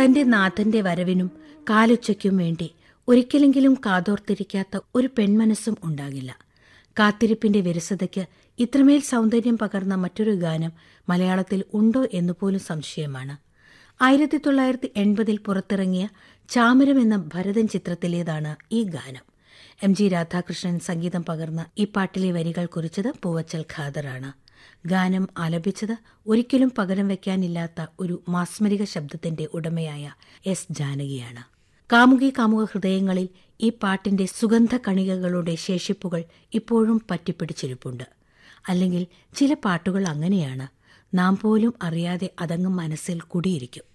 തന്റെ നാഥന്റെ വരവിനും കാലുച്ചയ്ക്കും വേണ്ടി ഒരിക്കലെങ്കിലും കാതോർത്തിരിക്കാത്ത ഒരു പെൺമനസ്സും ഉണ്ടാകില്ല കാത്തിരിപ്പിന്റെ വിരസതയ്ക്ക് ഇത്രമേൽ സൗന്ദര്യം പകർന്ന മറ്റൊരു ഗാനം മലയാളത്തിൽ ഉണ്ടോ എന്നുപോലും സംശയമാണ് ആയിരത്തി തൊള്ളായിരത്തി എൺപതിൽ പുറത്തിറങ്ങിയ ചാമരം എന്ന ഭരതൻ ചിത്രത്തിലേതാണ് ഈ ഗാനം എം ജി രാധാകൃഷ്ണൻ സംഗീതം പകർന്ന ഈ പാട്ടിലെ വരികൾ കുറിച്ചത് പൂവച്ചൽ ഖാദറാണ് ഗാനം ആലപിച്ചത് ഒരിക്കലും പകരം വയ്ക്കാനില്ലാത്ത ഒരു മാസ്മരിക ശബ്ദത്തിന്റെ ഉടമയായ എസ് ജാനകിയാണ് കാമുകി കാമുക ഹൃദയങ്ങളിൽ ഈ പാട്ടിന്റെ സുഗന്ധ കണികകളുടെ ശേഷിപ്പുകൾ ഇപ്പോഴും പറ്റിപ്പിടിച്ചിരിപ്പുണ്ട് അല്ലെങ്കിൽ ചില പാട്ടുകൾ അങ്ങനെയാണ് നാം പോലും അറിയാതെ അതങ്ങ് മനസ്സിൽ കുടിയിരിക്കും